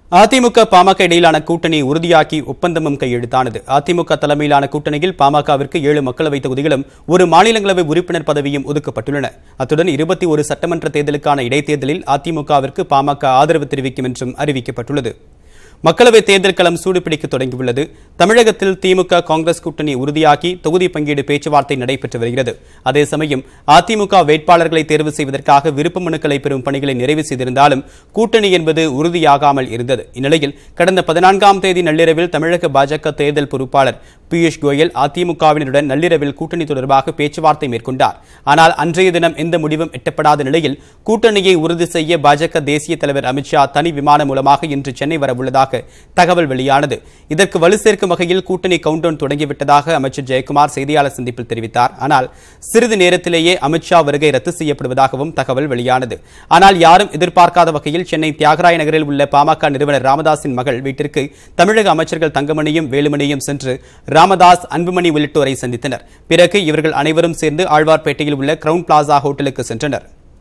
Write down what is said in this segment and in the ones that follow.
அதிமுக பாமக இடையிலான கூட்டணி உறுதியாக்கி ஒப்பந்தமும் கையெழுத்தானது அதிமுக தலைமையிலான கூட்டணியில் பாமகவிற்கு ஏழு மக்களவைத் தொகுதிகளும் ஒரு மாநிலங்களவை உறுப்பினர் பதவியும் ஒதுக்கப்பட்டுள்ளன அத்துடன் இருபத்தி ஒரு சட்டமன்ற தேர்தலுக்கான இடைத்தேர்தலில் அதிமுகவிற்கு பாமக ஆதரவு தெரிவிக்கும் என்றும் அறிவிக்கப்பட்டுள்ளது மக்களவைத் தேர்தல் களம் சூடுபிடிக்க தொடங்கியுள்ளது தமிழகத்தில் திமுக காங்கிரஸ் கூட்டணி உறுதியாக்கி தொகுதி பங்கீடு பேச்சுவார்த்தை நடைபெற்று வருகிறது அதே சமயம் அதிமுக வேட்பாளர்களை தேர்வு செய்வதற்காக விருப்ப மனுக்களை பெறும் பணிகளை நிறைவு செய்திருந்தாலும் கூட்டணி என்பது உறுதியாகாமல் இருந்தது இந்நிலையில் கடந்த பதினான்காம் தேதி நள்ளிரவில் தமிழக பாஜக தேர்தல் பொறுப்பாளர் பியூஷ் கோயல் அதிமுகவினருடன் நள்ளிரவில் கூட்டணி தொடர்பாக பேச்சுவார்த்தை மேற்கொண்டார் ஆனால் அன்றைய தினம் எந்த முடிவும் எட்டப்படாத நிலையில் கூட்டணியை உறுதி செய்ய பாஜக தேசிய தலைவர் அமித்ஷா தனி விமானம் மூலமாக இன்று சென்னை வரவுள்ளதாக தகவல் வெளியானது இதற்கு வலு சேர்க்கும் வகையில் கூட்டணி கவுண்டவுன் தொடங்கிவிட்டதாக அமைச்சர் ஜெயக்குமார் செய்தியாளர் சந்திப்பில் தெரிவித்தார் ஆனால் சிறிது நேரத்திலேயே அமித்ஷா வருகை ரத்து செய்யப்படுவதாகவும் தகவல் வெளியானது ஆனால் யாரும் எதிர்பார்க்காத வகையில் சென்னை தியாகராய நகரில் உள்ள பாமக நிறுவனர் ராமதாஸின் மகள் வீட்டிற்கு தமிழக அமைச்சர்கள் தங்கமணியும் வேலுமணியும் சென்று ராமதாஸ் அன்புமணி உள்ளிட்டோரை சந்தித்தனர் பிறகு இவர்கள் அனைவரும் சேர்ந்து ஆழ்வார்பேட்டையில் உள்ள கிரவுன் பிளாசா ஹோட்டலுக்கு சென்றனர்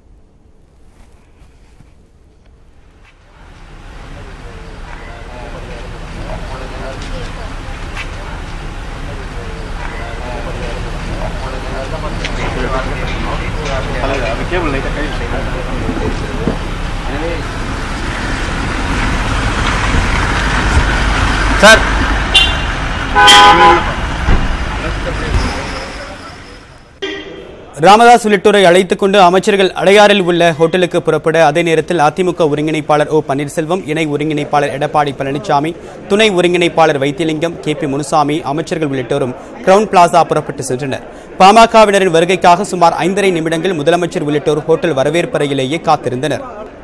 சார் ராமதாஸ் உள்ளிட்டோரை அழைத்துக் கொண்டு அமைச்சர்கள் அடையாறில் உள்ள ஹோட்டலுக்கு புறப்பட அதே நேரத்தில் அதிமுக ஒருங்கிணைப்பாளர் ஓ பன்னீர்செல்வம் இணை ஒருங்கிணைப்பாளர் எடப்பாடி பழனிசாமி துணை ஒருங்கிணைப்பாளர் வைத்தியலிங்கம் கே பி முனுசாமி அமைச்சர்கள் உள்ளிட்டோரும் கிரவுன் பிளாசா புறப்பட்டு சென்றனர் பாமகவினரின் வருகைக்காக சுமார் ஐந்தரை நிமிடங்கள் முதலமைச்சர் உள்ளிட்டோர் ஹோட்டல் வரவேற்பறையிலேயே காத்திருந்தனர்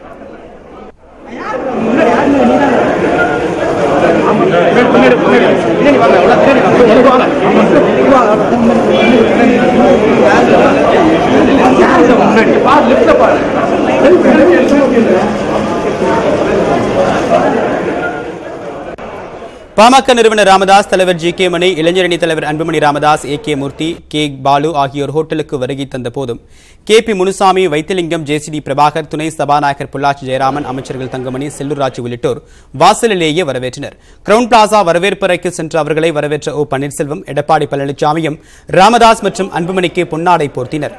பாமக நிறுவனர் ராமதாஸ் தலைவர் ஜி கே மணி இளைஞரணி தலைவர் Anbumani Ramadoss A K Moorthy K Balu ஆகியோர் ஹோட்டலுக்கு வருகை தந்த போதும் K P Munusamy Vaithilingam JCD Prabhakar துணை சபாநாயகர் பொள்ளாச்சி ஜெயராமன் அமைச்சர்கள் தங்கமணி செல்லூர்ராஜ் உள்ளிட்டோர் வாசலிலேயே வரவேற்றனர் கிரவுன் பிளாசா வரவேற்பறைக்கு சென்ற அவர்களை வரவேற்ற ஓ பன்னீர்செல்வம் எடப்பாடி பழனிசாமியும் ராமதாஸ் மற்றும் அன்புமணிக்கு பொன்னாடை போர்த்தினர்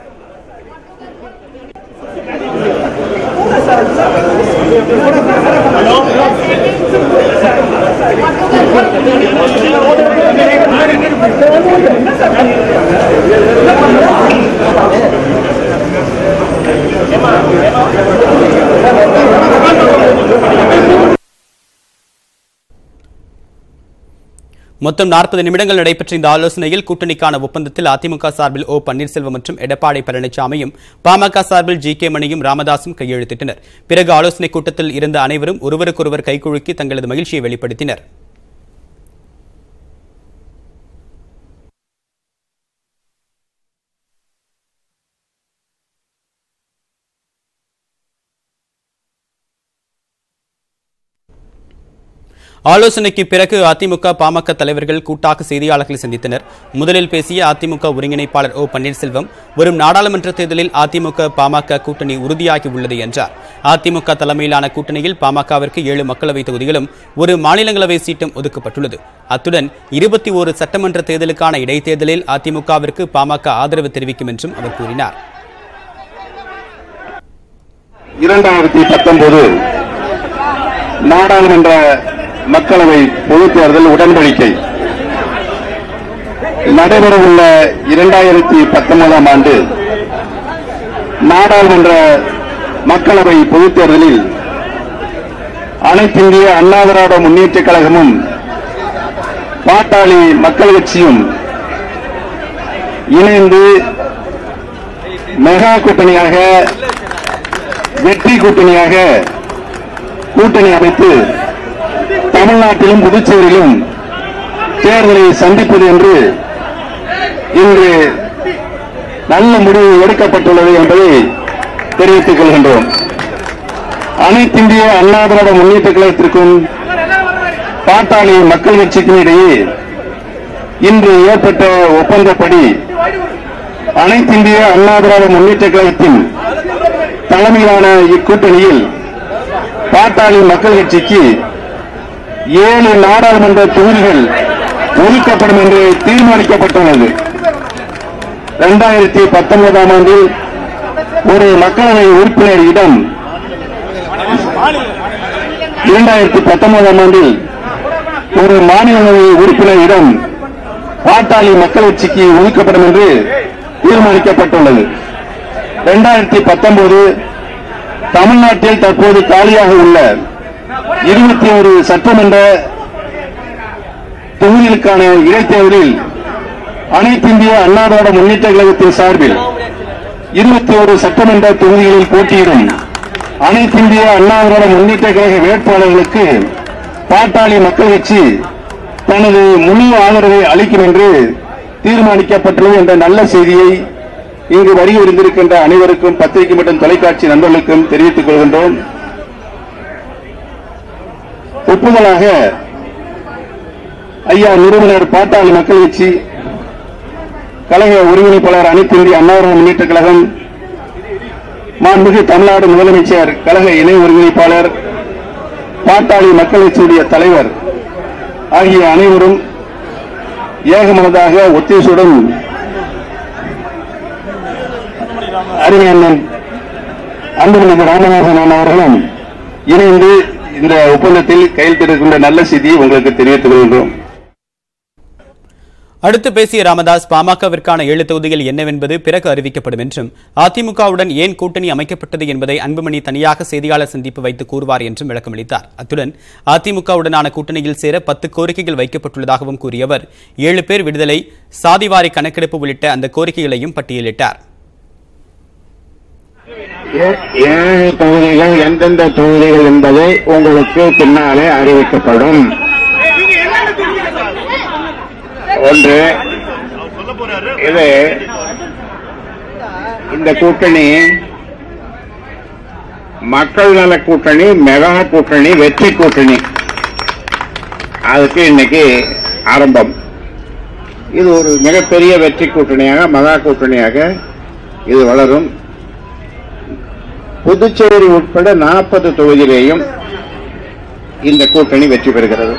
மொத்தம் நாற்பது நிமிடங்கள் நடைபெற்ற இந்த ஆலோசனையில் கூட்டணிக்கான ஒப்பந்தத்தில் அதிமுக சார்பில் ஓ பன்னீர்செல்வம் மற்றும் எடப்பாடி பழனிசாமியும் பாமக சார்பில் ஜி கே மணியும் ராமதாசும் கையெழுத்திட்டனர் பிறகு ஆலோசனைக் கூட்டத்தில் இருந்த அனைவரும் ஒருவருக்கொருவர் கைகுலுக்கி தங்களது மகிழ்ச்சியை வெளிப்படுத்தினர் ஆலோசனைக்கு பிறகு அதிமுக பாமக தலைவர்கள் கூட்டாக செய்தியாளர்களை சந்தித்தனர் முதலில் பேசிய அதிமுக ஒருங்கிணைப்பாளர் ஓ பன்னீர்செல்வம் வரும் நாடாளுமன்ற தேர்தலில் அதிமுக பாமக கூட்டணி உறுதியாகி உள்ளது என்றார் அதிமுக தலைமையிலான கூட்டணியில் பாமகவிற்கு ஏழு மக்களவைத் தொகுதிகளும் ஒரு மாநிலங்களவை சீட்டும் ஒதுக்கப்பட்டுள்ளது அத்துடன் இருபத்தி ஒரு சட்டமன்ற தேர்தலுக்கான இடைத்தேர்தலில் அதிமுகவிற்கு பாமக ஆதரவு தெரிவிக்கும் என்றும் அவர் கூறினார் இரண்டாயிரத்தி பத்தொன்பது நாடாளுமன்ற மக்களவை பொதுத் தேர்தல் உடன்படிக்கை நடைபெறவுள்ள இரண்டாயிரத்தி பத்தொன்பதாம் ஆண்டு நாடாளுமன்ற மக்களவை பொதுத் தேர்தலில் அனைத்திந்திய அண்ணா திராவிட முன்னேற்றக் கழகமும் பாட்டாளி மக்கள் கட்சியும் இணைந்து மெகா கூட்டணியாக வெற்றி கூட்டணியாக கூட்டணி அமைத்து தமிழ்நாட்டிலும் புதுச்சேரியிலும் தேர்தலை சந்திப்பது என்று இன்று நல்ல முடிவு எடுக்கப்பட்டுள்ளது என்பதை தெரிவித்துக் கொள்கின்றோம் அனைத்திந்திய அண்ணா திராவிட முன்னேற்ற கழகத்திற்கும் பாட்டாளி மக்கள் கட்சிக்கும் இடையே இன்று ஏற்பட்ட ஒப்பந்தப்படி அனைத்திந்திய அண்ணா திராவிட முன்னேற்ற கழகத்தின் தலைமையிலான இக்கூட்டணியில் பாட்டாளி மக்கள் கட்சிக்கு ஏழு நாடாளுமன்ற தொகுதிகள் ஒதுக்கப்படும் என்று தீர்மானிக்கப்பட்டுள்ளது இரண்டாயிரத்தி பத்தொன்பதாம் ஆண்டில் ஒரு மக்களவை உறுப்பினர் இடம் இரண்டாயிரத்தி பத்தொன்பதாம் ஆண்டில் ஒரு மாநிலங்களவை உறுப்பினர் இடம் பாட்டாளி மக்கள் கட்சிக்கு ஒதுக்கப்படும் என்று தீர்மானிக்கப்பட்டுள்ளது இரண்டாயிரத்தி பத்தொன்பது தமிழ்நாட்டில் தற்போது காலியாக உள்ள இருபத்தி ஒரு சட்டமன்ற தொகுதிகளுக்கான இடைத்தேர்தலில் அனைத்து இந்திய அண்ணா திராவிட முன்னேற்ற கழகத்தின் சார்பில் இருபத்தி ஒரு சட்டமன்ற தொகுதிகளில் போட்டியிடும் அனைத்து இந்திய அண்ணா திராவிட முன்னேற்ற கழக வேட்பாளர்களுக்கு பாட்டாளி மக்கள் கட்சி தனது முழு ஆதரவை அளிக்கும் என்று தீர்மானிக்கப்பட்டுள்ளது என்ற நல்ல செய்தியை இங்கு வருகை இருந்திருக்கின்ற அனைவருக்கும் பத்திரிகை மற்றும் தொலைக்காட்சி நண்பர்களுக்கும் தெரிவித்துக் கொள்கின்றோம் ஒப்புதலாக ஐயா நிறுவனர் பாட்டாளி மக்கள் கட்சி கழக ஒருங்கிணைப்பாளர் அனைத்து இந்திய அண்ணா திராவிட முன்னேற்ற கழகம் மாண்புமிகு தமிழ்நாடு முதலமைச்சர் கழக இணை ஒருங்கிணைப்பாளர் பாட்டாளி மக்கள் கட்சியுடைய தலைவர் ஆகிய அனைவரும் ஏகமனதாக ஒத்திசையுடன் அறிஞர் அன்புமணி ராமநாதன் அண்ணா அவர்களும் இணைந்து இந்த ஒப்பந்தத்தில் கையெழுத்திருக்கின்ற நல்ல செய்தியை உங்களுக்கு தெரிவித்துக் கொள்கின்றோம் அடுத்து பேசிய ராமதாஸ் பாமகவிற்கான ஏழு தொகுதிகள் என்னவென்பது பிறகு அறிவிக்கப்படும் என்றும் அதிமுகவுடன் ஏன் கூட்டணி அமைக்கப்பட்டது என்பதை அன்புமணி தனியாக செய்தியாளர் சந்திப்பு வைத்து கூறுவார் என்றும் விளக்கமளித்தார் அத்துடன் அதிமுகவுடனான கூட்டணியில் சேர பத்து கோரிக்கைகள் வைக்கப்பட்டுள்ளதாகவும் கூறிய அவர் ஏழு பேர் விடுதலை சாதிவாரி கணக்கெடுப்பு உள்ளிட்ட அந்த கோரிக்கைகளையும் பட்டியலிட்டார் ஏ- ஏழு தொகுதிகள் எந்தெந்த தொகுதிகள் என்பதை உங்களுக்கு பின்னாலே அறிவிக்கப்படும் ஒன்று இது இந்த கூட்டணி மக்கள் நல கூட்டணி மெகா கூட்டணி வெற்றி கூட்டணி அதுக்கு இன்னைக்கு ஆரம்பம் இது ஒரு மிகப்பெரிய வெற்றி கூட்டணியாக மகா கூட்டணியாக இது வளரும் புதுச்சேரி உட்பட நாற்பது தொகுதியிலேயும் இந்த கூட்டணி வெற்றி பெறுகிறது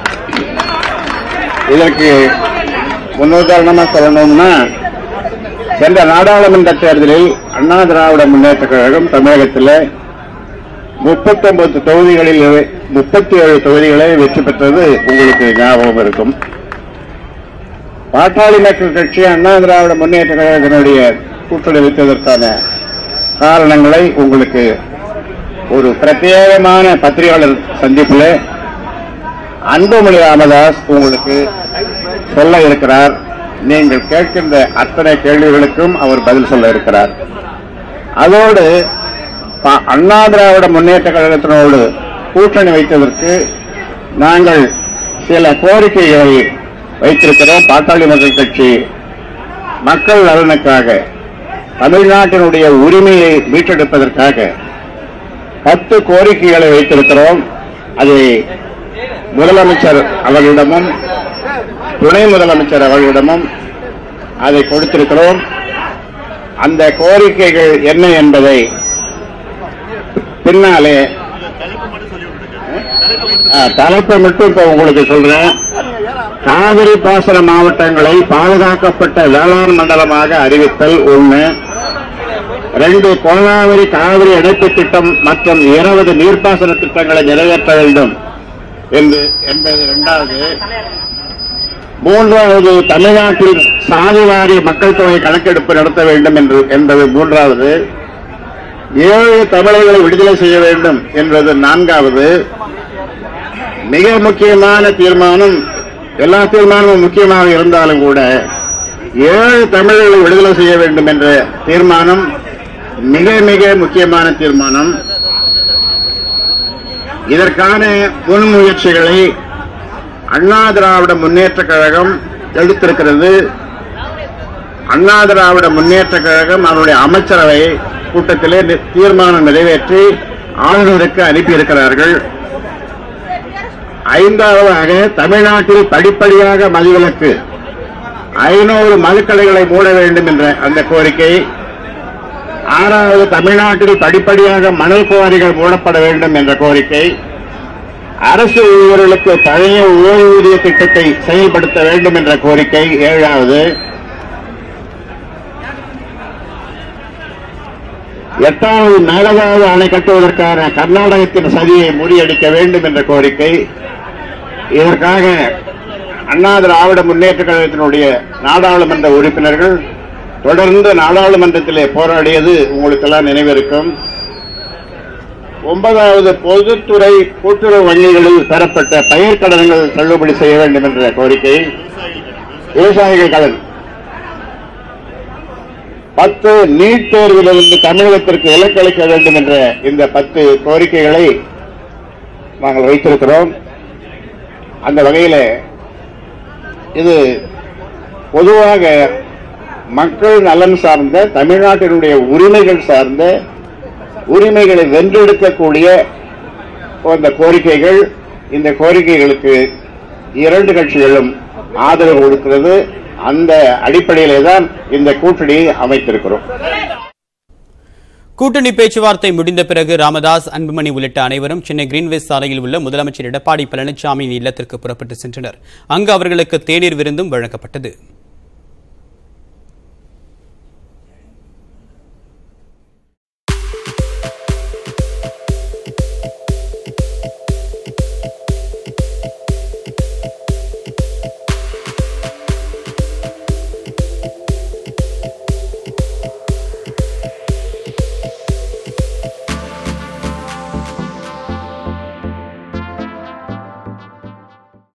இதற்கு முன்னுதாரணமா சொல்லணும்னா சென்ற நாடாளுமன்ற தேர்தலில் அண்ணா திராவிட முன்னேற்ற கழகம் தமிழகத்தில் முப்பத்தொன்பது தொகுதிகளில் முப்பத்தி ஏழு தொகுதிகளை வெற்றி பெற்றது உங்களுக்கு ஞாபகம் இருக்கும் பாட்டாளி மக்கள் கட்சி அண்ணா திராவிட முன்னேற்ற கழகத்தினுடைய கூட்டணி வைத்ததற்கான காரணங்களை உங்களுக்கு ஒரு பிரத்யேகமான பத்திரிகையாளர் சந்திப்பில் அன்புமணி ராமதாஸ் உங்களுக்கு சொல்ல இருக்கிறார் நீங்கள் கேட்கின்ற அத்தனை கேள்விகளுக்கும் அவர் பதில் சொல்ல இருக்கிறார் அதோடு ப- அண்ணா திராவிட முன்னேற்ற கழகத்தினோடு கூட்டணி வைத்ததற்கு நாங்கள் சில கோரிக்கைகளை வைத்திருக்கிறோம் பாட்டாளி மக்கள் கட்சி மக்கள் நலனுக்காக தமிழ்நாட்டினுடைய உரிமையை மீட்டெடுப்பதற்காக பத்து கோரிக்கைகளை வைத்திருக்கிறோம் அதை முதலமைச்சர் அவர்களிடமும் துணை முதலமைச்சர் அவர்களிடமும் அதை கொடுத்திருக்கிறோம் அந்த கோரிக்கைகள் என்ன என்பதை பின்னாலே ஆ, தலைப்பை மட்டும் இப்ப உங்களுக்கு சொல்றேன் காவிரி பாசன மாவட்டங்களை பாதுகாக்கப்பட்ட வேளாண் மண்டலமாக அறிவித்தல் ஒண்ணு ரெண்டு கோதாவரி காவிரி இணைப்பு திட்டம் மற்றும் இருபது நீர்ப்பாசன திட்டங்களை நிறைவேற்ற வேண்டும் என்று என்பது இரண்டாவது மூன்றாவது தமிழ்நாட்டில் சாதிவாரி மக்கள் தொகை கணக்கெடுப்பு நடத்த வேண்டும் என்று என்பது மூன்றாவது ஏழு தமிழர்களை விடுதலை செய்ய வேண்டும் என்பது நான்காவது மிக முக்கியமான தீர்மானம் எல்லா தீர்மானமும் முக்கியமாக இருந்தாலும் கூட ஏழு தமிழர்களை விடுதலை செய்ய வேண்டும் என்ற தீர்மானம் மிக மிக முக்கியமான தீர்மானம் இதற்கான முன்முயற்சிகளை அண்ணா திராவிட முன்னேற்ற கழகம் எடுத்திருக்கிறது அண்ணா திராவிட முன்னேற்ற கழகம் அவருடைய அமைச்சரவை கூட்டத்திலே நி- தீர்மானம் நிறைவேற்றி ஆளுநருக்கு அனுப்பியிருக்கிறார்கள் ஐந்தாவதாக தமிழ்நாட்டில் படிப்படியாக மதுவிலக்கு ஐநூறு மதுக்கடைகளை மூட வேண்டும் என்ற அந்த கோரிக்கை ஆறாவது தமிழ்நாட்டில் படிப்படியாக மணல் குவாரிகள் மூடப்பட வேண்டும் என்ற கோரிக்கை அரசு ஊழியர்களுக்கு பழைய ஓய்வூதிய திட்டத்தை செயல்படுத்த வேண்டும் என்ற கோரிக்கை ஏழாவது எட்டாவது மேலதாவது அணை கட்டுவதற்கான கர்நாடகத்தின் சதியை முறியடிக்க வேண்டும் என்ற கோரிக்கை இதற்காக அண்ணா திராவிட முன்னேற்ற கழகத்தினுடைய நாடாளுமன்ற உறுப்பினர்கள் தொடர்ந்து நாடாளுமன்றத்திலே போராடியது உங்களுக்கெல்லாம் நினைவிருக்கும் ஒன்பதாவது பொதுத்துறை கூட்டுறவு வங்கிகளில் பெறப்பட்ட பயிர் கடன்கள் தள்ளுபடி செய்ய வேண்டும் என்ற கோரிக்கை விவசாயிகள் கடன் பத்து நீட் தேர்விலிருந்து தமிழகத்திற்கு விலக்களிக்க வேண்டும் என்ற இந்த பத்து கோரிக்கைகளை நாங்கள் வைத்திருக்கிறோம் அந்த வகையில் இது பொதுவாக மக்கள் நலன் சார்ந்த தமிழ்நாட்டினுடைய உரிமைகள் சார்ந்த உரிமைகளை வென்றெடுக்கக்கூடிய அந்த கோரிக்கைகள் இந்த கோரிக்கைகளுக்கு இரண்டு கட்சிகளும் ஆதரவு கொடுக்கிறது அந்த அடிப்படையிலே தான் இந்த கூட்டணியை அமைத்திருக்கிறோம் கூட்டணி பேச்சுவார்த்தை முடிந்த பிறகு ராமதாஸ் அன்புமணி உள்ளிட்ட அனைவரும் சென்னை கிரீன்வேஸ் சாலையில் உள்ள முதலமைச்சர் எடப்பாடி பழனிசாமியின் இல்லத்திற்கு புறப்பட்டு சென்றனர் அங்கு அவர்களுக்கு தேநீர் விருந்தும் வழங்கப்பட்டது